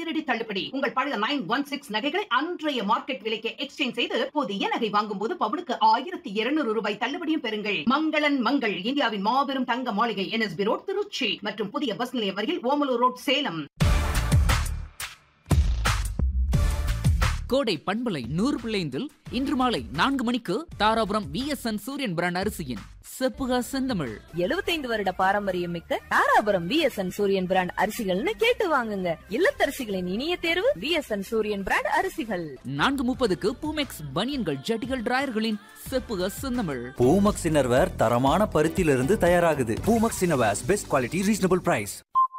அதிரடி தள்ளுபடி உங்கள் பழைய நைன் ஒன் சிக்ஸ் நகைகளை அன்றைய மார்க்கெட் விலைக்கு எக்ஸ்சேஞ்ச் செய்து புதிய நகை வாங்கும் போது பவுனுக்கு ஆயிரத்தி இருநூறு ரூபாய் தள்ளுபடியும் பெறுங்கள் மங்களன் மங்கள் இந்தியாவின் மாபெரும் தங்க மாளிகை என்எஸ்பி ரோட் திருச்சி மற்றும் புதிய பஸ் நிலையம் அருகில் ஓமலூர் ரோட் சேலம் கோடை பண்பலை நூறு பிள்ளைந்தில் இன்று மாலை நான்கு மணிக்கு தாராபுரம் விஎஸ்என் சூரியன் பிராண்ட் அரிசியின் செப்புகா செந்தமிழ் எழுபத்தைந்து வருட பாரம்பரியம் மிக்க தாராபுரம் விஎஸ்என் சூரியன் பிராண்ட் அரிசிகள்னு கேட்டு வாங்குங்க இல்லத்தரசிகளின் இனிய தேர்வு விஎஸ்என் சூரியன் பிராண்ட் அரிசிகள் நான்கு முப்பதுக்கு பூமெக்ஸ் பனியன்கள் ஜட்டிகள் டிராயர்களின் செப்புகா செந்தமிழ் பூமக்ஸ் இன்னர்வேர் தரமான பருத்தியிலிருந்து தயாராகுது Poomex innerwears best quality reasonable price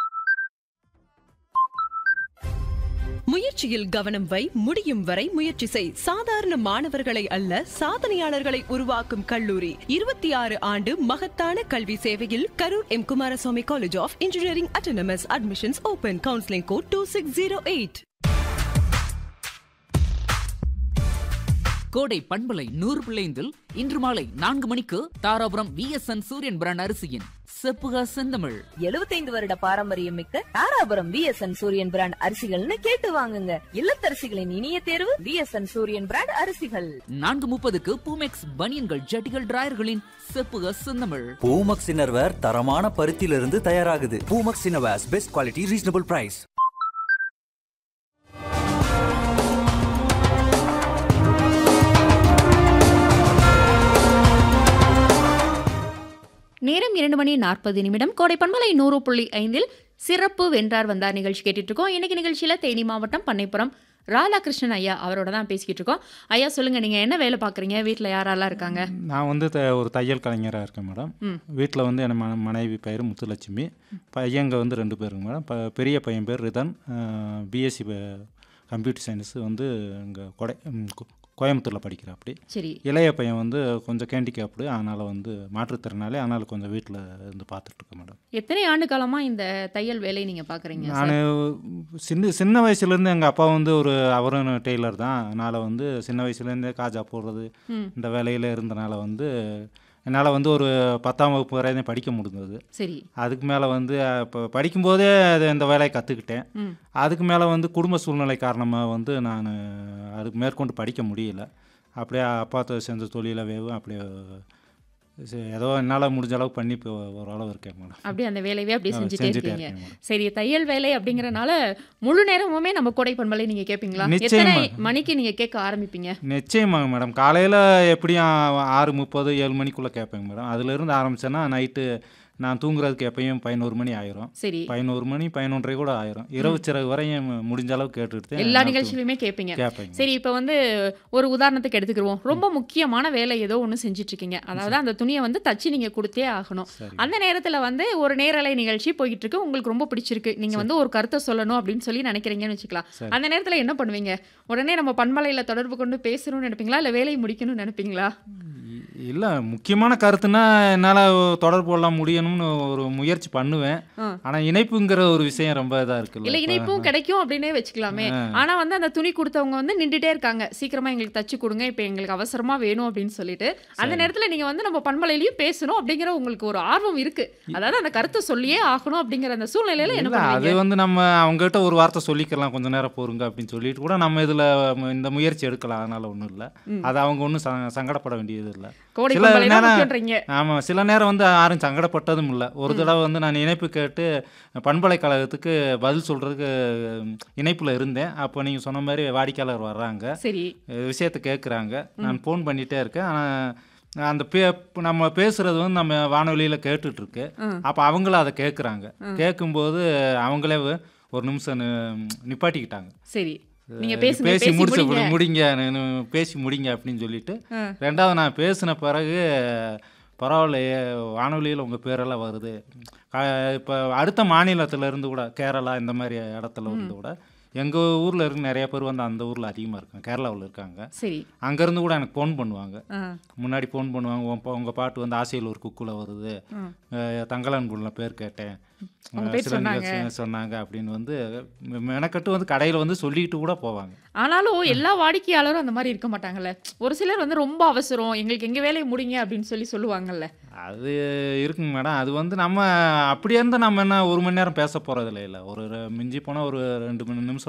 முயற்சியில் கவனம் வை முடியும் வரை முயற்சி செய் சாதாரண மாணவர்களை அல்ல சாதனையாளர்களை உருவாக்கும் கல்லூரி இருபத்தி ஆறு ஆண்டு மகத்தான கல்வி சேவையில் Karur M Kumaraswamy college of engineering autonomous admissions open counselling code two six zero eight Kodai பண்பலை நூறு பிள்ளைந்தில் இன்று மாலை நான்கு மணிக்கு தாராபுரம் விஎஸ்என் சூரியன் பிராண்ட் அரிசியின் செப்புகா செந்தமிழ் எழுபத்தைந்து வருட பாரம்பரியம் மிக்க தாராபுரம் விஎஸ்என் சூரியன் பிராண்ட் அரிசிகள்னு கேட்டு வாங்குங்க இல்லத்தரசிகளின் இனிய தேர்வு விஎஸ்என் சூரியன் பிராண்ட் அரிசிகள் நான்கு முப்பதுக்கு பூமெக்ஸ் பனியன்கள் ஜட்டிகள் டிராயர்களின் செப்புகா செந்தமிழ் பூமக்ஸ் இன்னர்வேர் தரமான பருத்தியிலிருந்து தயாராகுது Poomex innerwears best quality reasonable price நேரம் இரண்டு மணி நாற்பது நிமிடம் கோடை பண்பலை நூறு புள்ளி ஐந்தில் சிறப்பு வென்றார் வந்தார் நிகழ்ச்சி கேட்டுட்டு இருக்கோம் இன்னைக்கு நிகழ்ச்சியில் தேனி மாவட்டம் பண்ணைப்புறம் ராதாகிருஷ்ணன் ஐயா அவரோட தான் பேசிக்கிட்டு இருக்கோம் ஐயா சொல்லுங்க நீங்க என்ன வேலை பார்க்குறீங்க வீட்டில் யாரெல்லாம் இருக்காங்க நான் வந்து த- ஒரு தையல் கலைஞராக இருக்கேன் மேடம் ம். வீட்டில் வந்து என் ம மனைவி பெயர் முத்துலட்சுமி பையங்க வந்து ரெண்டு பேருங்க மேடம் ப பெரிய பையன் பேர் ரிதன் பிஎஸ்சி கம்ப்யூட்டர் சயின்ஸ் வந்து இங்கே கொடை ம், கோ- கோயம்புத்தூரில் படிக்கிறேன் அப்படி சரி இளைய பையன் வந்து கொஞ்சம் கேண்டிகேப்டு அதனால் வந்து மாற்றுத்திறனாலே அதனால் கொஞ்சம் வீட்டில் இருந்து பார்த்துட்ருக்கேன் மேடம் எத்தனை ஆண்டு காலமா இந்த தையல் வேலை நீங்க பாக்குறீங்க நான் சின்ன சின்ன வயசுலேருந்து எங்கள் அப்பா வந்து ஒரு அவரும் டெய்லர் தான் அதனால் வந்து சின்ன வயசுலேருந்தே காஜா போடுறது ம். இந்த வேலையில் இருந்தனால வந்து என்னால் வந்து ஒரு பத்தாம் வகுப்பு வரை தான் படிக்க முடிந்தது சரி அதுக்கு மேலே வந்து இப்போ படிக்கும்போதே அது இந்த வேலையை கற்றுக்கிட்டேன் ம் அதுக்கு மேலே வந்து குடும்ப சூழ்நிலை காரணமாக வந்து நான் அதுக்கு மேற்கொண்டு படிக்க முடியல அப்படியே அப்பா தொ- செஞ்ச தொழிலை வேவு அப்படியே சரி, ஏதோ என்னால் முடிஞ்ச அளவுக்கு பண்ணி இப்போ ஓரளவு இருக்கேன் மேடம் அப்படியே அந்த வேலையவே அப்படியே ஆ, செஞ்சுட்டே செஞ்சுட்டே இருக்கீங்க இருக்கேன் மேடம். சரி தையல் வேலை அப்படிங்கறனால முழு நேரமுமே நம்ம கோடை பண்பலை நீங்க கேட்பீங்களா நிச்சயமா. எத்தனை மணிக்கு நீங்க கேட்க ஆரம்பிப்பீங்க நிச்சயமாங்க மேடம் காலையில் எப்படியும் ஆறு முப்பது ஏழு மணிக்குள்ளே கேட்பேங்க மேடம் அதுலேருந்து ஆரம்பிச்சேன்னா நைட்டு நான் தூங்குறதுக்கு எப்பயும் பதினோரு மணி ஆயிரும் சரி பதினோரு மணி பதினொன்றரை கூட ஆயிரும் இரவு சிறகு வரையும் முடிஞ்ச அளவுக்கு கேட்டுட்டு எல்லா நிகழ்ச்சியிலுமே கேட்பீங்க கேட்பேங்க சரி இப்போ வந்து ஒரு உதாரணத்துக்கு எடுத்துக்கிருவோம் ரொம்ப முக்கியமான வேலை ஏதோ ஒன்று செஞ்சுட்டு இருக்கீங்க அதாவது அந்த துணியை வந்து தச்சு நீங்க கொடுத்தே ஆகணும் சரி அந்த நேரத்துல வந்து ஒரு நேரலை நிகழ்ச்சி போயிட்டு இருக்கு உங்களுக்கு ரொம்ப பிடிச்சிருக்கு நீங்க வந்து ஒரு கருத்தை சொல்லணும் அப்படின்னு சொல்லி நினைக்கிறீங்கன்னு வச்சுக்கலாம் சரி. அந்த நேரத்துல என்ன பண்ணுவீங்க உடனே நம்ம பண்பலையில தொடர்பு கொண்டு பேசணும்னு நினைப்பீங்களா இல்ல வேலையை முடிக்கணும்னு நினைப்பீங்களா இல்லை முக்கியமான கருத்துனா என்னால் தொடர்பு கொள்ளலாம் முடியணும்னு ஒரு முயற்சி பண்ணுவேன் ஆ. ஆனால் இணைப்புங்கிற ஒரு விஷயம் ரொம்ப இதாக இல்ல இருக்குல்ல இணைப்பும் கிடைக்கும் அப்படின்னே வச்சுக்கலாமே ஆனா வந்து அந்த துணி கொடுத்தவங்க வந்து நின்றுட்டே இருக்காங்க சீக்கிரமா எங்களுக்கு தச்சு கொடுங்க இப்போ எங்களுக்கு அவசரமா வேணும் அப்படின்னு சொல்லிட்டு அந்த நேரத்துல நீங்க வந்து நம்ம பண்பலையிலயும் பேசணும் அப்படிங்கிற உங்களுக்கு ஒரு ஆர்வம் இருக்கு அதாவது அந்த கருத்தை சொல்லியே ஆகணும் அப்படிங்கிற அந்த சூழ்நிலையில என்ன இல்லை அது பண்ணுவீங்க வந்து நம்ம அவங்ககிட்ட ஒரு வார்த்தை சொல்லிக்கலாம் கொஞ்ச நேரம் போருங்க அப்படின்னு சொல்லிட்டு கூட நம்ம இதில் இந்த முயற்சி எடுக்கலாம் அதனால ஒன்றும் இல்லை ம். அது அவங்க ஒன்றும் சங்கடப்பட வேண்டியது இல்லை கோடை சில பண்பலை தான் நேரம் முக்கியன்றீங்க ஆமாம் சில நேரம் வந்து யாரும் சங்கடப்பட்டதும் இல்லை ஒரு தடவை வந்து நான் இணைப்பு கேட்டு பண்பலைக்கழகத்துக்கு பதில் சொல்கிறதுக்கு இணைப்பில் இருந்தேன் அப்போ நீங்கள் சொன்ன மாதிரி வாடிக்கையாளர் வர்றாங்க சரி அஹ் விஷயத்தை கேட்குறாங்க நான் ஃபோன் பண்ணிகிட்டே இருக்கேன் ஆனால் அந்த பே நம்ம பேசுறது வந்து நம்ம வானொலியில் கேட்டுட்ருக்கு ம். அப்போ அவங்களும் அதை கேட்குறாங்க கேட்கும்போது அவங்களே ஒரு நிமிஷம் நி- நிப்பாட்டிக்கிட்டாங்க சரி நீங்க பேசுங்க பேசி பேசி முடிச்சு முடிங்க முடிங்க நான் பேசி முடிங்க அப்படின்னு சொல்லிட்டு ஆ. ரெண்டாவது நான் பேசின பிறகு பரவாயில்லையே வானொலியில் உங்கள் பேரெல்லாம் வருது இப்போ அடுத்த மாநிலத்துல இருந்து கூட கேரளா இந்த மாதிரி இடத்துல இருந்து கூட எங்கள் ஊரில் இருக்க நிறைய பேர் வந்து அந்த ஊரில் அதிகமாக இருக்காங்க கேரளாவில் இருக்காங்க சரி அங்கேருந்து கூட எனக்கு ஃபோன் பண்ணுவாங்க ஆ முன்னாடி ஃபோன் பண்ணுவாங்க உன் பா- உங்க பாட்டு வந்து ஆசையில் ஒரு குக்குல வருது ம். அஹ் தங்கலான்குள்ள பேர் கேட்டேன் உங்க அஹ் பேர் சில சொன்னாங்க. நிகழ்ச்சி சொன்னாங்க அப்படின்னு வந்து மெ- மெனக்கட்டு வந்து கடையில் வந்து சொல்லிட்டு கூட போவாங்க ஆனாலும் எல்லா வாடிக்கையாளரும் அந்த மாதிரி இருக்க மாட்டாங்கல்ல ஒரு சிலர் வந்து ரொம்ப அவசரம் எங்களுக்கு எங்க வேலையை முடிங்க அப்படின்னு சொல்லி சொல்லுவாங்கல்ல அது இருக்குங்க மேடம் அது வந்து நம்ம அப்படியே இருந்தால் நம்ம என்ன ஒரு மணி நேரம் பேச போகிறதில்ல இல்லை ஒரு ரெ- மிஞ்சி போனால் ஒரு ரெண்டு மணி நிமிஷம்